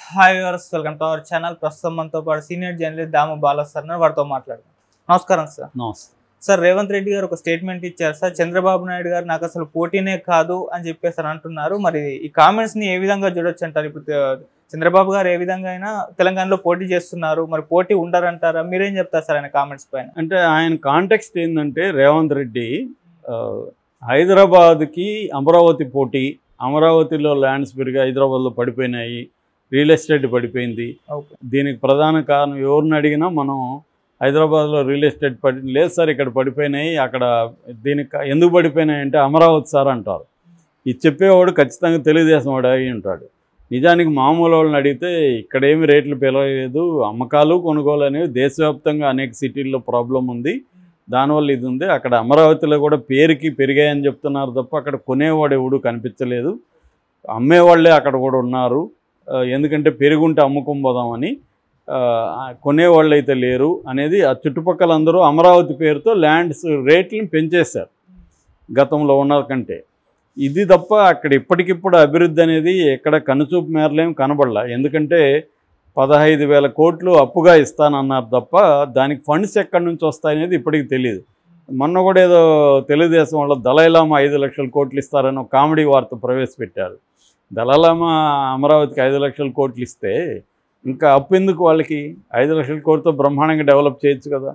Hi viewers welcome to our channel ప్రస్తుతం మనతో పాటు senior journalist Damu Bala sir ఉన్నారు. వారితో మాట్లాడదాం నమస్కారం సార్ నమస్తే సార్ రేవంత్ రెడ్డి గారు ఒక స్టేట్మెంట్ ఇచ్చారు సార్ చంద్రబాబు నాయుడు గారు నాకు అసలు పోటీనే కాదు అని చెప్పేసి అని అంటున్నారు మరి ఈ కామెంట్స్ ని ఏ విధంగా చూడొచ్చు అంటారు ఇప్పుడు తె- చంద్రబాబు గారు ఏ విధంగా అయినా తెలంగాణలో పోటీ చేస్తున్నారు మరి పోటీ ఉండరంటారా మీరేం చెప్తారు సార్ ఆయన కామెంట్స్ పైన అంటే ఆయన కాంటెక్స్ట్ ఏంటంటే రేవంత్ రెడ్డి ఆ, హైదరాబాద్కి అమరావతి పోటీ అమరావతిలో ల్యాండ్స్ పెరిగి హైదరాబాద్లో పడిపోయినాయి రియల్ ఎస్టేట్ పడిపోయింది ఓకే దీనికి ప్రధాన కారణం ఎవరిని అడిగినా మనం హైదరాబాద్లో రియల్ ఎస్టేట్ పడి లేదు సార్ ఇక్కడ పడిపోయినాయి అక్కడ దీనికి కా- ఎందుకు పడిపోయినాయి అంటే అమరావతి సార్ అంటారు ఇది చెప్పేవాడు ఖచ్చితంగా తెలుగుదేశం వాడు అయి ఉంటాడు నిజానికి మామూలు వాళ్ళని అడిగితే ఇక్కడ ఏమి రేట్లు పెరగలేదు అమ్మకాలు కొనుగోలు అనేవి దేశవ్యాప్తంగా అనేక సిటీల్లో ప్రాబ్లం ఉంది దానివల్ల ఇది ఉంది అక్కడ అమరావతిలో కూడా పేరుకి పెరిగాయని చెప్తున్నారు తప్ప అక్కడ కొనేవాడు ఎవడు కనిపించలేదు అమ్మేవాళ్ళే అక్కడ కూడా ఉన్నారు ఆ, ఎందుకంటే పెరుగుంటే అమ్ముకొని పోదామని ఆ, కొనేవాళ్ళు అయితే లేరు అనేది ఆ చుట్టుపక్కల అందరూ అమరావతి పేరుతో ల్యాండ్స్ రేట్లను పెంచేశారు గతంలో ఉన్న కంటే ఇది తప్ప అక్కడ ఇప్పటికిప్పుడు అభివృద్ధి అనేది ఎక్కడ కనుచూపు మేరలేం కనబడలా ఎందుకంటే పదహైదు వేల కోట్లు అప్పుగా ఇస్తానన్నారు తప్ప దానికి ఫండ్స్ ఎక్కడి నుంచి వస్తాయనేది ఇప్పటికి తెలియదు మొన్న కూడా ఏదో తెలుగుదేశం వాళ్ళు దళైలామా ఐదు లక్షల కోట్లు ఇస్తారని ఒక కామెడీ వార్త ప్రవేశపెట్టారు దళలామా అమరావతికి ఐదు లక్షల కోట్లు ఇస్తే ఇంకా అప్పు ఎందుకు వాళ్ళకి ఐదు లక్షల కోట్లతో బ్రహ్మాండంగా డెవలప్ చేయొచ్చు కదా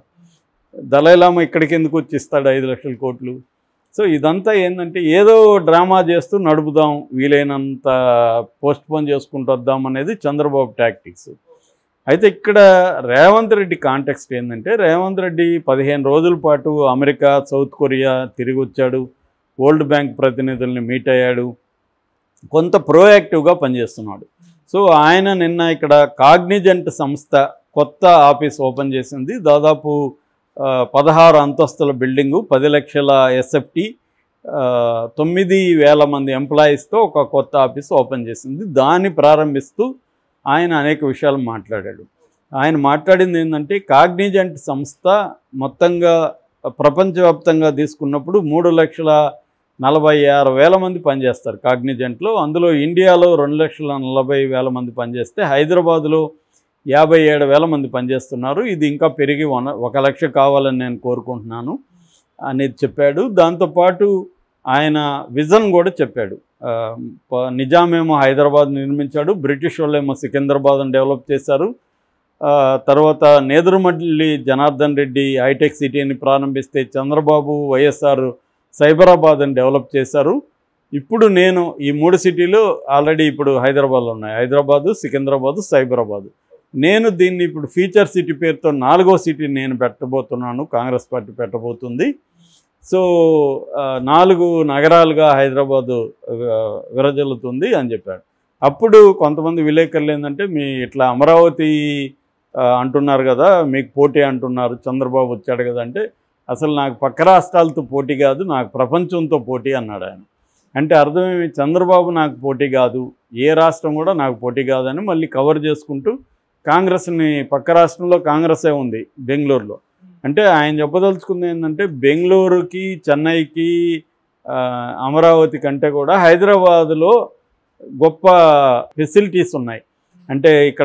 దళైలామా ఇక్కడికి ఎందుకు వచ్చి ఇస్తాడు ఐదు లక్షల కోట్లు సో ఇదంతా ఏంటంటే ఏదో డ్రామా చేస్తూ నడుపుదాం వీలైనంత పోస్ట్ పోన్ చేసుకుంటూ వద్దాం అనేది చంద్రబాబు టాక్టిక్స్ అయితే ఇక్కడ రేవంత్ రెడ్డి కాంటెక్స్ట్ ఏంటంటే రేవంత్ రెడ్డి పదిహేను రోజుల పాటు అమెరికా సౌత్ కొరియా తిరిగి వచ్చాడు వరల్డ్ బ్యాంక్ ప్రతినిధుల్ని మీట్ అయ్యాడు కొంత ప్రోయాక్టివ్గా పనిచేస్తున్నాడు సో ఆయన నిన్న ఇక్కడ కాగ్నిజెంట్ సంస్థ కొత్త ఆఫీస్ ఓపెన్ చేసింది దాదాపు ఆ, పదహారు అంతస్తుల బిల్డింగు పది లక్షల ఎస్ఎఫ్టీ తొమ్మిది వేల మంది ఎంప్లాయీస్తో ఒక కొత్త ఆఫీస్ ఓపెన్ చేసింది దాన్ని ప్రారంభిస్తూ ఆయన అనేక విషయాలు మాట్లాడాడు ఆయన మాట్లాడింది ఏంటంటే కాగ్నిజెంట్ సంస్థ మొత్తంగా ప్రపంచవ్యాప్తంగా తీసుకున్నప్పుడు మూడు లక్షల నలభై ఆరు వేల మంది పనిచేస్తారు కాగ్నిజెంట్లో అందులో ఇండియాలో రెండు లక్షల నలభై వేల మంది పనిచేస్తే హైదరాబాద్లో యాభై ఏడు వేల మంది పనిచేస్తున్నారు ఇది ఇంకా పెరిగి వన ఒక లక్ష కావాలని నేను కోరుకుంటున్నాను అనేది చెప్పాడు దాంతోపాటు ఆయన విజన్ కూడా చెప్పాడు ఆ, ప- నిజామేమో హైదరాబాద్ నిర్మించాడు బ్రిటిష్ వాళ్ళేమో సికింద్రాబాద్ని డెవలప్ చేశారు ఆ, తర్వాత నేదురుమల్లి జనార్దన్ రెడ్డి హైటెక్ సిటీని ప్రారంభిస్తే చంద్రబాబు వైఎస్ఆర్ సైబరాబాద్ని డెవలప్ చేశారు ఇప్పుడు నేను ఈ మూడు సిటీలు ఆల్రెడీ ఇప్పుడు హైదరాబాద్లో ఉన్నాయి హైదరాబాదు సికింద్రాబాదు సైబరాబాదు నేను దీన్ని ఇప్పుడు ఫీచర్ సిటీ పేరుతో నాలుగో సిటీ నేను పెట్టబోతున్నాను కాంగ్రెస్ పార్టీ పెట్టబోతుంది సో ఆ, నాలుగు నగరాలుగా హైదరాబాదు ఆ, విరజల్లుతుంది అని చెప్పాడు అప్పుడు కొంతమంది విలేకరులు ఏంటంటే మీ ఇట్లా అమరావతి ఆ, అంటున్నారు కదా మీకు పోటీ అంటున్నారు చంద్రబాబు వచ్చాడు కదా అంటే అసలు నాకు పక్క రాష్ట్రాలతో పోటీ కాదు నాకు ప్రపంచంతో పోటీ అన్నాడు ఆయన అంటే అర్థమేమి చంద్రబాబు నాకు పోటీ కాదు ఏ రాష్ట్రం కూడా నాకు పోటీ కాదని మళ్ళీ కవర్ చేసుకుంటూ కాంగ్రెస్ని పక్క రాష్ట్రంలో కాంగ్రెసే ఉంది బెంగళూరులో అంటే ఆయన చెప్పదలుచుకుంది ఏంటంటే బెంగళూరుకి చెన్నైకి ఆ, అమరావతి కంటే కూడా హైదరాబాదులో గొప్ప ఫెసిలిటీస్ ఉన్నాయి అంటే ఇక్కడ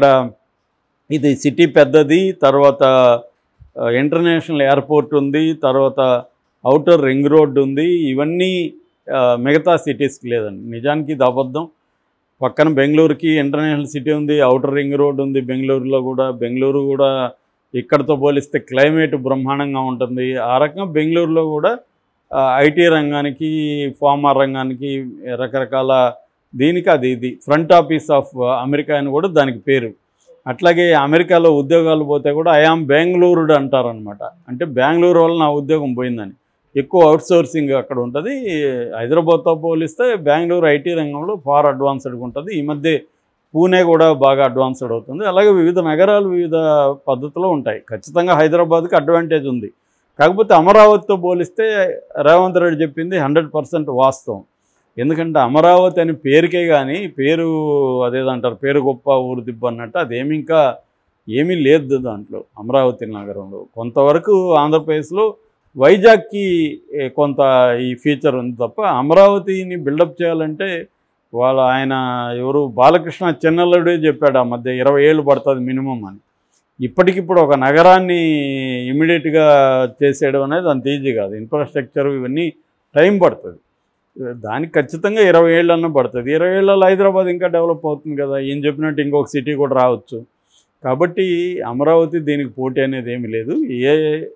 ఇది సిటీ పెద్దది తర్వాత ఆ, ఇంటర్నేషనల్ ఎయిర్పోర్ట్ ఉంది తర్వాత అవుటర్ రింగ్ రోడ్ ఉంది ఇవన్నీ ఆ, మిగతా సిటీస్కి లేదండి నిజానికి ఇది అబద్ధం పక్కన బెంగళూరుకి ఇంటర్నేషనల్ సిటీ ఉంది అవుటర్ రింగ్ రోడ్ ఉంది బెంగళూరులో కూడా బెంగళూరు కూడా ఇక్కడతో పోలిస్తే క్లైమేట్ బ్రహ్మాండంగా ఉంటుంది ఆ రకంగా బెంగళూరులో కూడా ఐటీ రంగానికి ఫార్మా రంగానికి రకరకాల దీనికి అది ఇది ఫ్రంట్ ఆఫీస్ ఆఫ్ అమెరికా అని కూడా దానికి పేరు అట్లాగే అమెరికాలో ఉద్యోగాలు పోతే కూడా ఐఆమ్ బెంగళూరుడు అంటారనమాట అంటే బెంగళూరు వల్ల నా ఉద్యోగం పోయిందని ఎక్కువ అవుట్సోర్సింగ్ అక్కడ ఉంటుంది హైదరాబాద్తో పోలిస్తే బెంగళూరు ఐటీ రంగంలో ఫార్ అడ్వాన్స్డ్గా ఉంటుంది ఈ మధ్య పూణే కూడా బాగా అడ్వాన్స్డ్ అవుతుంది అలాగే వివిధ నగరాలు వివిధ పద్ధతిలో ఉంటాయి ఖచ్చితంగా హైదరాబాద్కి అడ్వాంటేజ్ ఉంది కాకపోతే అమరావతితో పోలిస్తే రేవంత్ రెడ్డి చెప్పింది హండ్రెడ్ పర్సెంట్ వాస్తవం ఎందుకంటే అమరావతి అని పేరుకే కానీ పేరు అదేదంటారు పేరు గొప్ప ఊరు దిబ్బ అన్నట్టు అదేమి ఇంకా ఏమీ లేదు దాంట్లో అమరావతి నగరంలో కొంతవరకు ఆంధ్రప్రదేశ్లో వైజాగ్కి ఏ, కొంత ఈ ఫీచర్ ఉంది తప్ప అమరావతిని బిల్డప్ చేయాలంటే వాళ్ళ ఆయన ఎవరు బాలకృష్ణ చెన్నల్లుడే చెప్పాడు ఆ మధ్య ఇరవై ఏళ్ళు పడుతుంది మినిమం అని ఇప్పటికిప్పుడు ఒక నగరాన్ని ఇమీడియట్గా చేసేయడం అనేది అంత ఈజీ కాదు ఇన్ఫ్రాస్ట్రక్చర్ ఇవన్నీ టైం పడుతుంది దానికి ఖచ్చితంగా ఇరవై ఏళ్ళన్నా పడుతుంది ఇరవై ఏళ్ళలో హైదరాబాద్ ఇంకా డెవలప్ అవుతుంది కదా ఏం చెప్పినట్టు ఇంకొక సిటీ కూడా రావచ్చు కాబట్టి అమరావతి దీనికి పోటీ అనేది ఏమీ లేదు ఏ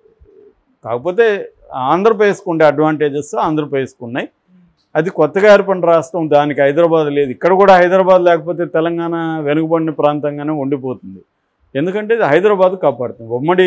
కాకపోతే ఆంధ్రప్రదేశ్కు ఉండే అడ్వాంటేజెస్ ఆంధ్రప్రదేశ్కు ఉన్నాయి అది కొత్తగా ఏర్పడిన రాష్ట్రం దానికి హైదరాబాద్ లేదు ఇక్కడ కూడా హైదరాబాద్ లేకపోతే తెలంగాణ వెనుకబడిన ప్రాంతంగానే ఉండిపోతుంది ఎందుకంటే ఇది హైదరాబాద్ కాపాడుతుంది ఉమ్మడి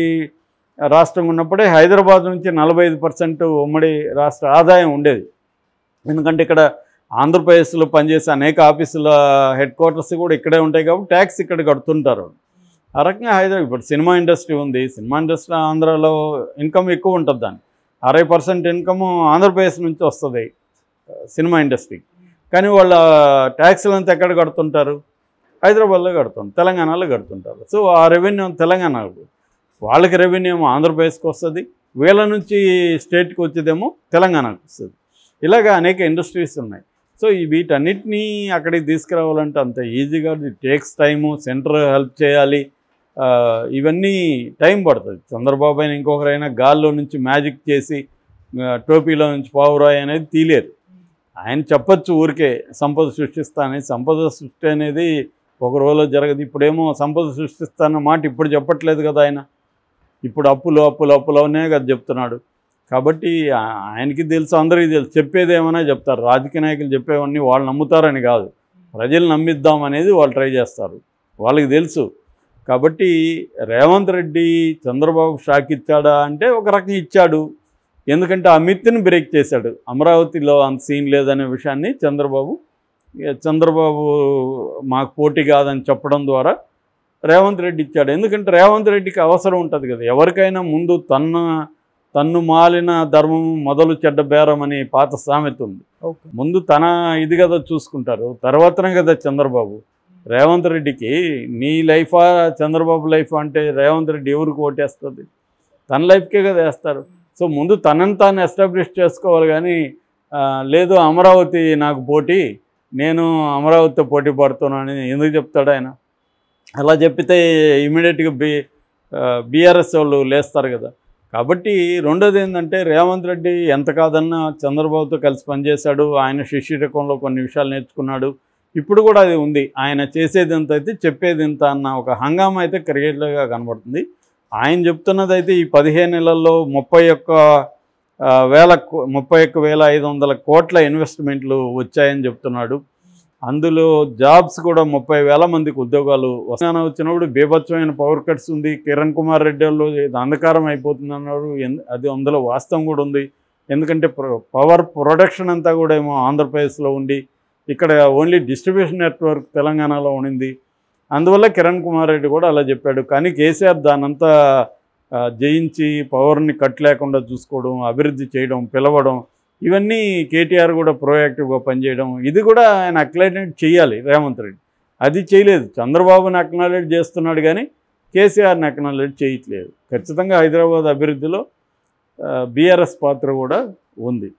రాష్ట్రం ఉన్నప్పుడే హైదరాబాద్ నుంచి నలభై ఐదు పర్సెంట్ ఉమ్మడి రాష్ట్ర ఆదాయం ఉండేది ఎందుకంటే ఇక్కడ ఆంధ్రప్రదేశ్లో పనిచేసే అనేక ఆఫీసుల హెడ్ క్వార్టర్స్ కూడా ఇక్కడే ఉంటాయి కాబట్టి ట్యాక్స్ ఇక్కడ కడుతుంటారు ఆ రకంగా హైదరాబాద్ ఇప్పుడు సినిమా ఇండస్ట్రీ ఉంది సినిమా ఇండస్ట్రీ ఆంధ్రాలో ఇన్కమ్ ఎక్కువ ఉంటుంది దాన్ని అరవై పర్సెంట్ ఇన్కమ్ ఆంధ్రప్రదేశ్ నుంచి వస్తుంది సినిమా ఇండస్ట్రీ కానీ వాళ్ళ ట్యాక్స్లు అంతా ఎక్కడ కడుతుంటారు హైదరాబాద్లో కడుతుంటారు తెలంగాణలో కడుతుంటారు సో ఆ రెవెన్యూ తెలంగాణకు వాళ్ళకి రెవెన్యూ ఏమో ఆంధ్రప్రదేశ్కి వస్తుంది వీళ్ళ నుంచి స్టేట్కి వచ్చేదేమో తెలంగాణకు వస్తుంది ఇలాగ అనేక ఇండస్ట్రీస్ ఉన్నాయి సో ఈ వీటన్నిటినీ అక్కడికి తీసుకురావాలంటే అంత ఈజీగా టేక్స్ టైము సెంటర్ హెల్ప్ చేయాలి ఆ, ఇవన్నీ టైం పడుతుంది చంద్రబాబు అయినా ఇంకొకరైనా గాల్లో నుంచి మ్యాజిక్ చేసి ఆ, టోపీలో నుంచి పావురాయి అనేది తీలేరు ఆయన చెప్పొచ్చు ఊరికే సంపద సృష్టిస్తానని సంపద సృష్టి అనేది ఒక రోజులో జరగదు ఇప్పుడేమో సంపద సృష్టిస్తాన్న మాట ఇప్పుడు చెప్పట్లేదు కదా ఆయన ఇప్పుడు అప్పులు అప్పులు అప్పులు అనే కదా చెప్తున్నాడు కాబట్టి ఆ- ఆయనకి తెలుసు అందరికీ తెలుసు చెప్పేది ఏమైనా చెప్తారు రాజకీయ నాయకులు చెప్పేవన్నీ వాళ్ళు నమ్ముతారని కాదు ప్రజలు నమ్మిద్దాం అనేది వాళ్ళు ట్రై చేస్తారు వాళ్ళకి తెలుసు కాబట్టి రేవంత్ రెడ్డి చంద్రబాబు షాక్ ఇచ్చాడా అంటే ఒక రకంగా ఇచ్చాడు ఎందుకంటే ఆ మిత్తిని బ్రేక్ చేశాడు అమరావతిలో అంత సీన్ లేదనే విషయాన్ని చంద్రబాబు ఇక చంద్రబాబు మాకు పోటీ కాదని చెప్పడం ద్వారా రేవంత్ రెడ్డి ఇచ్చాడు ఎందుకంటే రేవంత్ రెడ్డికి అవసరం ఉంటుంది కదా ఎవరికైనా ముందు తన్న తన్ను మాలిన ధర్మం మొదలు చెడ్డ బేరం అని పాత సామెత ఉంది ఓకే ముందు తన ఇది కదా చూసుకుంటారు తర్వాతనే కదా చంద్రబాబు రేవంత్ రెడ్డికి నీ లైఫా చంద్రబాబు లైఫ్ అంటే రేవంత్ రెడ్డి ఎవరికి ఓటేస్తుంది తన లైఫ్కే కదా వేస్తారు సో ముందు తనని తాను ఎస్టాబ్లిష్ చేసుకోవాలి కానీ ఆ, లేదు అమరావతి నాకు పోటీ నేను అమరావతితో పోటీ పడుతున్నానని ఎందుకు చెప్తాడు ఆయన అలా చెప్పితే ఇమీడియట్గా బి బీఆర్ఎస్ వాళ్ళు లేస్తారు కదా కాబట్టి రెండోది ఏంటంటే రేవంత్ రెడ్డి ఎంత కాదన్నా చంద్రబాబుతో కలిసి పనిచేశాడు ఆయన శిష్యరకంలో కొన్ని విషయాలు నేర్చుకున్నాడు ఇప్పుడు కూడా అది ఉంది ఆయన చేసేది ఎంత అయితే చెప్పేది ఎంత అన్న ఒక హంగామా అయితే క్రియేట్గా కనబడుతుంది ఆయన చెప్తున్నది అయితే ఈ పదిహేను నెలల్లో ముప్పై ఒక్క ఆ, వేల కో- ముప్పై ఒక్క వేల ఐదు వందల కోట్ల ఇన్వెస్ట్మెంట్లు వచ్చాయని చెప్తున్నాడు అందులో జాబ్స్ కూడా ముప్పై వేల మందికి ఉద్యోగాలు వస్తాన వచ్చినప్పుడు బీభత్సమైన పవర్ కట్స్ ఉంది కిరణ్ కుమార్ రెడ్డి వాళ్ళు ఇది అంధకారం అయిపోతుంది అన్నారు ఎన్- అది అందులో వాస్తవం కూడా ఉంది ఎందుకంటే పవర్ ప్రొడక్షన్ అంతా కూడా ఏమో ఆంధ్రప్రదేశ్లో ఉండి ఇక్కడ ఓన్లీ డిస్ట్రిబ్యూషన్ నెట్వర్క్ తెలంగాణలో ఉండింది అందువల్ల కిరణ్ కుమార్ రెడ్డి కూడా అలా చెప్పాడు కానీ కేసీఆర్ దానంతా ఆ, జయించి పవర్ని కట్ లేకుండా చూసుకోవడం అభివృద్ధి చేయడం పిలవడం ఇవన్నీ కేటీఆర్ కూడా ప్రోయాక్టివ్గా పనిచేయడం ఇది కూడా ఆయన అక్నాలెడ్జ్ చేయాలి రేవంత్ రెడ్డి అది చేయలేదు చంద్రబాబుని అక్నాలెడ్జ్ చేస్తున్నాడు కానీ కేసీఆర్ని అక్నాలెడ్జ్ చేయట్లేదు ఖచ్చితంగా హైదరాబాద్ అభివృద్ధిలో బీఆర్ఎస్ పాత్ర కూడా ఉంది